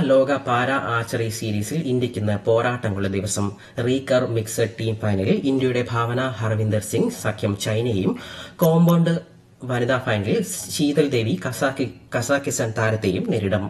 ലോക para archery സീരീസിൽ ഇന്ത്യയ്ക്ക് ഇന്ന് പോരാട്ടങ്ങളുടെ ദിവസം റീകർ മിക്സഡ് ടീം ഫൈനലിൽ ഇന്ത്യയുടെ ഭാവന ഹർവിന്ദർ സിംഗ് സഖ്യം ചൈനയെയും കോമ്പൌണ്ട് വനിതാ ഫൈനലിൽ ശീതൽ ദേവി കസാക്കി- കസാക്കിസ്ഥാൻ താരത്തെയും നേരിടും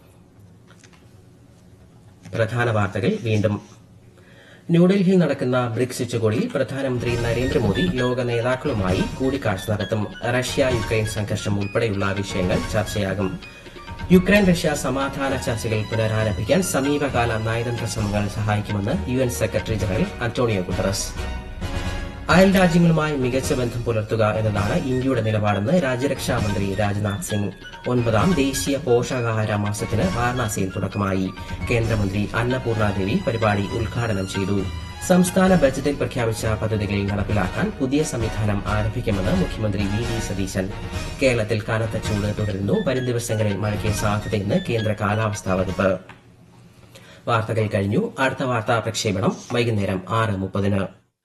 പ്രധാന വാർത്തകൾ വീണ്ടും ന്യൂഡൽഹിയിൽ നടക്കുന്ന ബ്രിക്സ് ഉച്ചകോടിയിൽ പ്രധാനമന്ത്രി നരേന്ദ്രമോദി ലോക നേതാക്കളുമായി കൂടിക്കാഴ്ച നടത്തും റഷ്യ യുക്രൈൻ സംഘർഷം ഉൾപ്പെടെയുള്ള വിഷയങ്ങൾ ചർച്ചയാകും യുക്രൈൻ റഷ്യ സമാധാന ചർച്ചകൾ പുനരാരംഭിക്കാൻ സമീപകാല നയതന്ത്ര ശ്രമങ്ങൾ സഹായിക്കുമെന്ന് U N secretary general Antonio Guterres അയൽ രാജ്യങ്ങളുമായി മികച്ച ബന്ധം പുലർത്തുക എന്നതാണ് ഇന്ത്യയുടെ നിലപാടെന്ന് രാജ്യരക്ഷാ മന്ത്രി രാജ്നാഥ് സിംഗ് ഒൻപതാം ദേശീയ പോഷകാഹാര മാസത്തിന് വാരണാസിയിൽ തുടക്കമായി കേന്ദ്രമന്ത്രി അന്നപൂർണ ദേവി പരിപാടി ഉദ്ഘാടനം ചെയ്തു സംസ്ഥാന ബജറ്റിൽ പ്രഖ്യാപിച്ച പദ്ധതികൾ നടപ്പിലാക്കാൻ പുതിയ സംവിധാനം ആരംഭിക്കുമെന്ന് മുഖ്യമന്ത്രി വി ഡി സതീശൻ കേരളത്തിൽ കനത്ത ചൂട് തുടരുന്നു വരും ദിവസങ്ങളിൽ മഴയ്ക്ക് സാധ്യതയെന്ന് കേന്ദ്ര കാലാവസ്ഥാ വകുപ്പ് വാർത്തകൾ കഴിഞ്ഞു അടുത്ത വാർത്താ പ്രക്ഷേപണം വൈകുന്നേരം ആറ് മുപ്പതിന്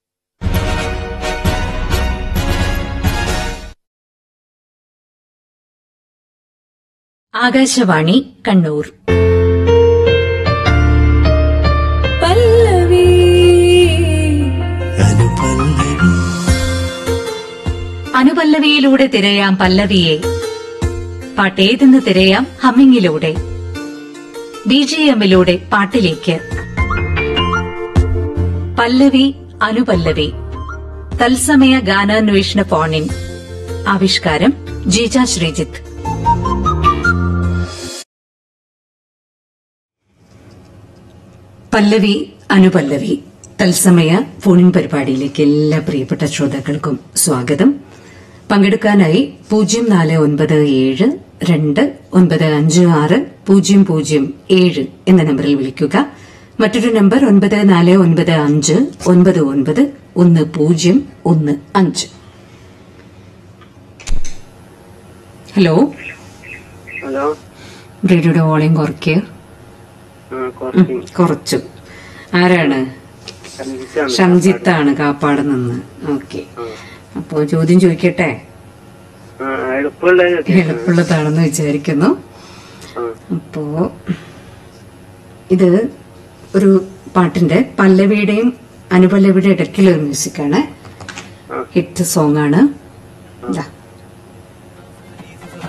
ആകാശവാണി കണ്ണൂർ പല്ലവി അനുപല്ലവി അനുപല്ലവിയിലൂടെ തിരയാം പല്ലവിയെ പാട്ടേതെന്ന് തിരയാം ഹമ്മിങ്ങിലൂടെ ബി ജി എമ്മിലൂടെ പാട്ടിലേക്ക് പല്ലവി അനുപല്ലവി തത്സമയ ഗാനാന്വേഷണ ഫോണിൻ ആവിഷ്കാരം ജീജ ശ്രീജിത്ത് പല്ലവി അനുപല്ലവി തത്സമയ ഫോണിൻ പരിപാടിയിലേക്ക് എല്ലാ പ്രിയപ്പെട്ട ശ്രോതാക്കൾക്കും സ്വാഗതം പങ്കെടുക്കാനായി പൂജ്യം നാല് ഒൻപത് ഏഴ് രണ്ട് ഒൻപത് അഞ്ച് ആറ് പൂജ്യം പൂജ്യം ഏഴ് എന്ന നമ്പറിൽ വിളിക്കുക മറ്റൊരു നമ്പർ ഒൻപത് നാല് ഒൻപത് അഞ്ച് ഒൻപത് ഒൻപത് ഒന്ന് പൂജ്യം ഒന്ന് അഞ്ച് ഹലോ ഹലോ റേഡിയോയുടെ വോളിയം കുറയ്ക്കുക ആ കുറച്ച് കുറച്ചു ആരാണ് സംഗീതാണ്. ഷംജിത്താണ് കാപ്പാട് നിന്ന് ഓക്കെ അപ്പോ ചോദ്യം ചോദിക്കട്ടെ ആ എളുപ്പമുള്ള എളുപ്പമുള്ളതാണെന്ന് വിചാരിക്കുന്നു ആ. അപ്പോ ഇത് ഒരു പാട്ടിന്റെ പല്ലവിയുടെയും അനുപല്ലവിയുടെ ഇടയ്ക്കുള്ള ഒരു മ്യൂസിക്കാണ് ആ. ഹിറ്റ് സോങ് ആണ് ഇതാ